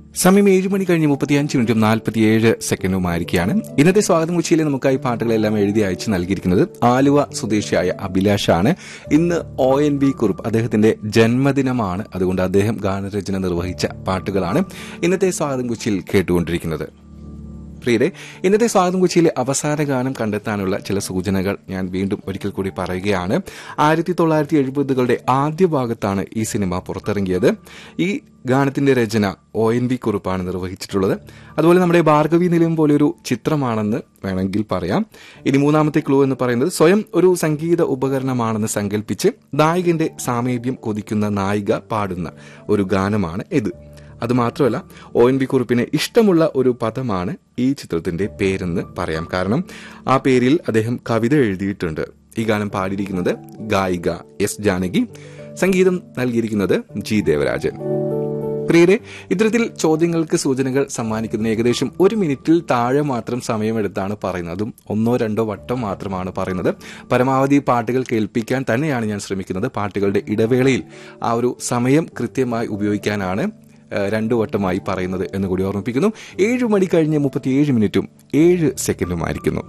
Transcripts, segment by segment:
സമയം ഏഴ് മണി കഴിഞ്ഞ് മുപ്പത്തിയഞ്ച് മിനിറ്റും നാൽപ്പത്തിയേഴ് സെക്കൻഡുമായിരിക്കുകയാണ് ഇന്നത്തെ സ്വാഗതം കൊച്ചിയിൽ നമുക്കായി പാട്ടുകളെല്ലാം എഴുതി അയച്ച് നൽകിയിരിക്കുന്നത് ആലുവ സ്വദേശിയായ അഭിലാഷാണ് ഇന്ന് ഒ എൻ ബി കുറുപ്പ് അദ്ദേഹത്തിന്റെ ജന്മദിനമാണ് അതുകൊണ്ട് അദ്ദേഹം ഗാനരചന നിർവഹിച്ച പാട്ടുകളാണ് ഇന്നത്തെ സ്വാഗതം കൊച്ചിയിൽ കേട്ടുകൊണ്ടിരിക്കുന്നത് പ്രിയരെ ഇന്നത്തെ സ്വാഗതം കൊച്ചിയിലെ അവസാന ഗാനം കണ്ടെത്താനുള്ള ചില സൂചനകൾ ഞാൻ വീണ്ടും ഒരിക്കൽ കൂടി പറയുകയാണ് ആയിരത്തി തൊള്ളായിരത്തി എഴുപതുകളുടെ ആദ്യ ഭാഗത്താണ് ഈ സിനിമ പുറത്തിറങ്ങിയത് ഈ ഗാനത്തിന്റെ രചന ഒ എൻ വി കുറുപ്പാണ് നിർവഹിച്ചിട്ടുള്ളത് അതുപോലെ നമ്മുടെ ഭാർഗവി നിലയം പോലെ ഒരു ചിത്രമാണെന്ന് വേണമെങ്കിൽ പറയാം ഇനി മൂന്നാമത്തെ ക്ലൂ എന്ന് പറയുന്നത് സ്വയം ഒരു സംഗീത ഉപകരണമാണെന്ന് സങ്കല്പിച്ച് നായകന്റെ സാമീപ്യം കൊതിക്കുന്ന നായിക പാടുന്ന ഒരു ഗാനമാണ് ഇത് അതുമാത്രമല്ല ഒ എൻ വി കുറുപ്പിന് ഇഷ്ടമുള്ള ഒരു പദമാണ് ഈ ചിത്രത്തിന്റെ പേരെന്ന് പറയാം കാരണം ആ പേരിൽ അദ്ദേഹം കവിത എഴുതിയിട്ടുണ്ട് ഈ ഗാനം പാടിയിരിക്കുന്നത് ഗായിക എസ് ജാനകി സംഗീതം നൽകിയിരിക്കുന്നത് ജി ദേവരാജൻ പ്രിയരെ ഇത്തരത്തിൽ ചോദ്യങ്ങൾക്ക് സൂചനകൾ സമ്മാനിക്കുന്ന ഏകദേശം ഒരു മിനിറ്റിൽ താഴെ മാത്രം സമയമെടുത്താണ് പറയുന്നത് അതും ഒന്നോ രണ്ടോ വട്ടം മാത്രമാണ് പറയുന്നത് പരമാവധി പാട്ടുകൾ കേൾപ്പിക്കാൻ തന്നെയാണ് ഞാൻ ശ്രമിക്കുന്നത് പാട്ടുകളുടെ ഇടവേളയിൽ ആ ഒരു സമയം കൃത്യമായി ഉപയോഗിക്കാനാണ് ഏഹ്, രണ്ടു വട്ടമായി പറയുന്നത് എന്ന് കൂടി ഓർമ്മിപ്പിക്കുന്നു ഏഴ് മണി കഴിഞ്ഞ് മുപ്പത്തിയേഴ് മിനിറ്റും ഏഴ് സെക്കൻഡുമായിരിക്കുന്നു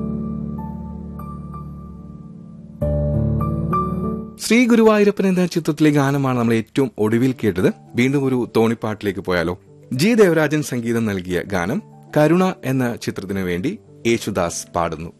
ശ്രീ ഗുരുവായൂരപ്പൻ എന്ന ചിത്രത്തിലെ ഗാനമാണ് നമ്മൾ ഏറ്റവും ഒടുവിൽ കേട്ടത് വീണ്ടും ഒരു തോണിപ്പാട്ടിലേക്ക് പോയാലോ ജി ദേവരാജൻ സംഗീതം നൽകിയ ഗാനം കരുണ എന്ന ചിത്രത്തിനു വേണ്ടി യേശുദാസ് പാടുന്നു